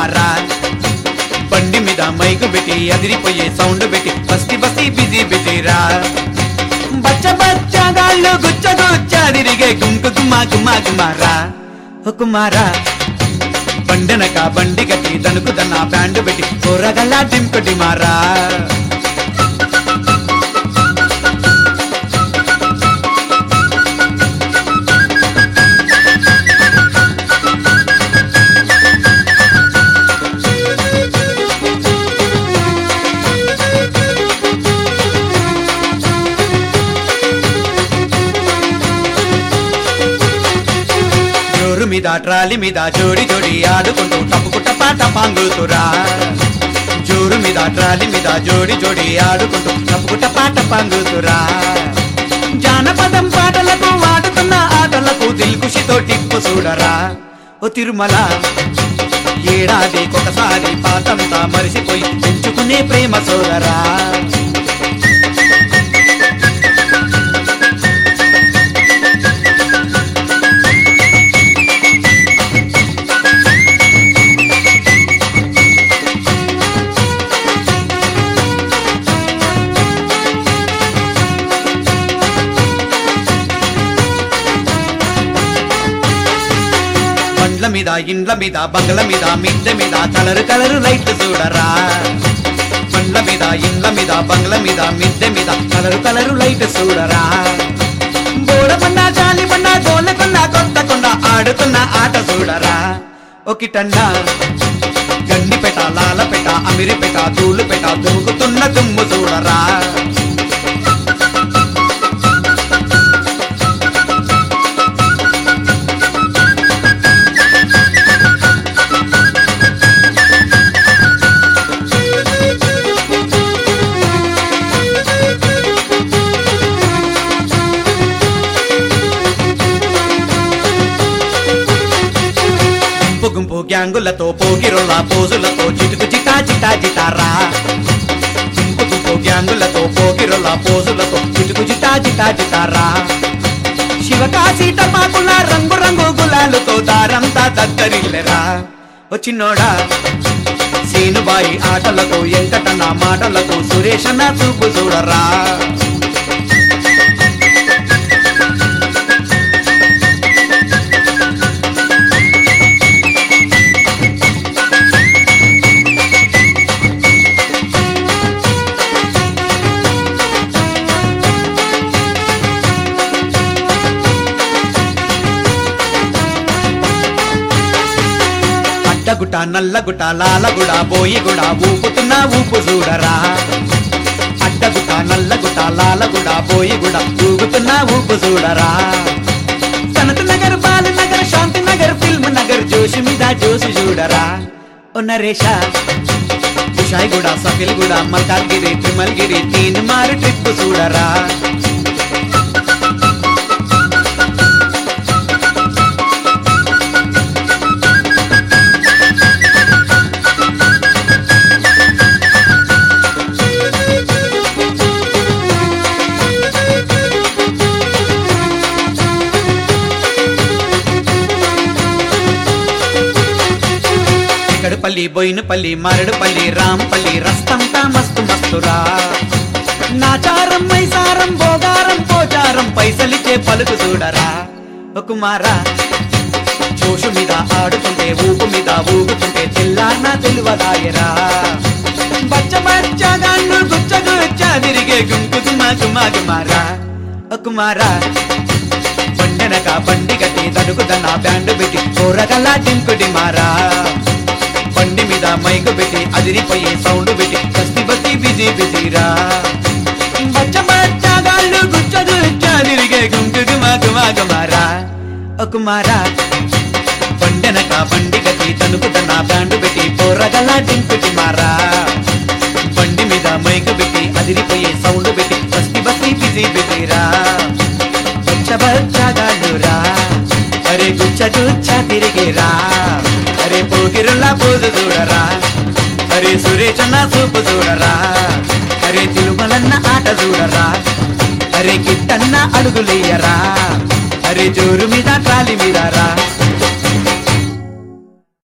కుమారా బండి మీద మైకు పెట్టి అదిరిపోయే సౌండ్ పెట్టి బస్తి బస్తి బిజీ బిజీరా బచ్చ బచ్చ గాళ్ళు గుచ్చ గుచ్చ తిరిగే గుంకు గుమ్మా గుమ్మా కుమారా ఓ కుమారా బండెనక బండి కట్టి దనుకు దన్న బ్యాండ్ పెట్టి కూరగల్లా డింపటి మారా జోరు మీద ట్రాలీ మీద జోడి జోడి ఆడుకుంటూ తప్పుకుట్ట పాట పాంగుతురా జోరు మీద ట్రాలీ మీద జోడి జోడి ఆడుకుంటూ తప్పుకుట్ట పాట పాంగుతురా జానపదం పాటలకు వాడుతున్న ఆటలకు దిల్కుషితో టిప్పు చూడరా ఓ తిరుమల ఏడాది ఒకసారి పాతంతా మరిసిపోయి పెంచుకునే ప్రేమ సోదరా బండ్ల మీద ఇండ్ల మీద బంగ్ల మీద మిద్దె మీద కలరు కలరు లైట్లు చూడరా బండ్ల మీద ఇండ్ల మీద బంగ్ల మీద మిద్దె మీద కలరు కలరు లైట్ చూడరా బోడబండ జాలి బండ గోలకొండ కొత్త కొండ ఆడుతున్న ఆట చూడరా ఒకటన్నా గండిపెట లాలపెట అమిరిపెట ధూళుపెట దూకుతున్న దుమ్ము చూడరా గుంపు గుంపు గ్యాంగులతో పోగిరొల్ల పోజులతో చిటుకు చిటా చిటా చిటారా గుంపు గుంపు గ్యాంగులతో పోగిరొల్ల పోజులతో చిటుకు చిటా చిటా చిటారా శివకాశి టపాకుల రంగు రంగు గులాలతో దారంతా దద్దరిల్లెరా ఓ చిన్నోడా సీనుబాయి ఆటలతో ఎంకటన్న మాటలతో సురేషన్న చూపు చూడరా అడ్డగుట నల్లగుట లాలగుడ బోయిగుడ ఊపుతున్న ఊపు చూడరా అడ్డగుట నల్లగుట లాలగుడ బోయిగుడ ఊగుతున్న ఊపు చూడరా సనత్ నగర్ బాల నగర్ శాంతి నగర్ ఫిల్మ్ నగర్ జోషి మీద జోసి చూడరా ఓ నరేష విషాయిగూడ సఫిల్గూడ మల్కాజ్గిరి త్రిమల్గిరి తీన్ మారు ట్రిప్ చూడరా ఇక్కడపల్లి బోయినపల్లి మరడుపల్లి రాంపల్లి రస్తంతా మస్తు మస్తురా నాచారం మైసారం భోగారం పోచారం పైసలిచ్చే పలుకు చూడరా ఓ కుమారా జోషు మీద ఆడుతుంటే ఊపు మీద ఊగుతుంటే తెల్లారినా తెలువదాయరా బచ్చ బచ్చగాళ్ళు గుచ్చ గుచ్చ తిరిగే గుంకు గుమా గుమా గుమారా ఓ కుమారా బండెనక బండి గట్టి దడుకుదన్న బ్యాండ్ పెట్టి కూరగల్లా టింకుడి మారా బండి మీద మైకు పెట్టి అదిరిపోయే సౌండ్ పెట్టి బస్తి బస్తి బిజీ బిజీరా బచ్చ బచ్చగాళ్ళు గుచ్చ గుచ్చ తిరిగే గుంకు గుమా గుమా గుమారా ఓ కుమారా బండెనక బండి గట్టి తనుకుతున్న బ్యాండ్ పెట్టి కూరగల్లా టింకుడి మారా బండి మీద మైకు పెట్టి అదిరిపోయే సౌండ్ పెట్టి బస్తి బస్తి బిజీ బిజీరా బచ్చ బచ్చగాళ్ళురా అరే గుచ్చ గుచ్చ తిరిగిరా అరే పోగిరుల్లా పోజు చూడరా అరే సురేషన్న చూపు చూడరా అరే తిరుమలన్న ఆట చూడరా అరే కిట్టన్న అడుగులేయరా అరే జోరు మీద ట్రాలి మీద రా